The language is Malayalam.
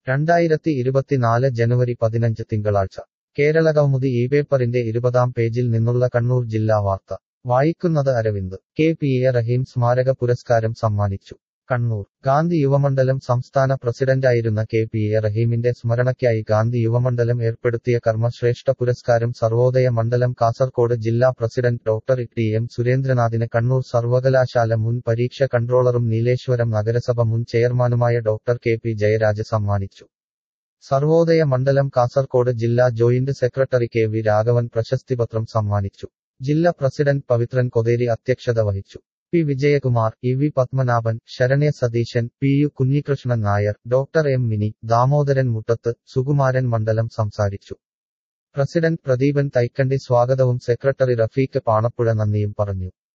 രണ്ടായിരത്തി ഇരുപത്തിനാല് ജനുവരി പതിനഞ്ച് തിങ്കളാഴ്ച കേരളകൗമുദി ഈ പേപ്പറിന്റെ ഇരുപതാം പേജിൽ നിന്നുള്ള കണ്ണൂർ ജില്ലാ വാർത്ത വായിക്കുന്നത് Aravind K P A Raheem സ്മാരക പുരസ്കാരം സമ്മാനിച്ചു കണ്ണൂർ ഗാന്ധി യുവമണ്ഡലം സംസ്ഥാന പ്രസിഡന്റായിരുന്ന കെ പി എ റഹീമിന്റെ സ്മരണയ്ക്കായി ഗാന്ധി യുവമണ്ഡലം ഏർപ്പെടുത്തിയ കർമ്മശ്രേഷ്ഠ പുരസ്കാരം സർവോദയ മണ്ഡലം കാസർകോട് ജില്ലാ പ്രസിഡന്റ് ഡോക്ടർ ടി എം സുരേന്ദ്രനാഥിന് കണ്ണൂർ സർവകലാശാല മുൻ പരീക്ഷ കൺട്രോളറും നീലേശ്വരം നഗരസഭ മുൻ ചെയർമാനുമായ ഡോക്ടർ കെ പി ജയരാജ് സമ്മാനിച്ചു സർവോദയ മണ്ഡലം കാസർകോട് ജില്ലാ joint secretary K V Raghavan പ്രശസ്തിപത്രം സമ്മാനിച്ചു ജില്ലാ പ്രസിഡന്റ് പവിത്രൻ കൊതേരി അധ്യക്ഷത വഹിച്ചു P Vijayakumar E V Padmanabhan Saranya Satheesan P U Kunhikrishnan Nair doctor M Mini Damodaran Muttath Sukumaran മണ്ഡലം സംസാരിച്ചു പ്രസിഡന്റ് പ്രദീപൻ തൈക്കണ്ടി സ്വാഗതവും സെക്രട്ടറി റഫീഖ് പാണപ്പുഴ നന്ദിയും പറഞ്ഞു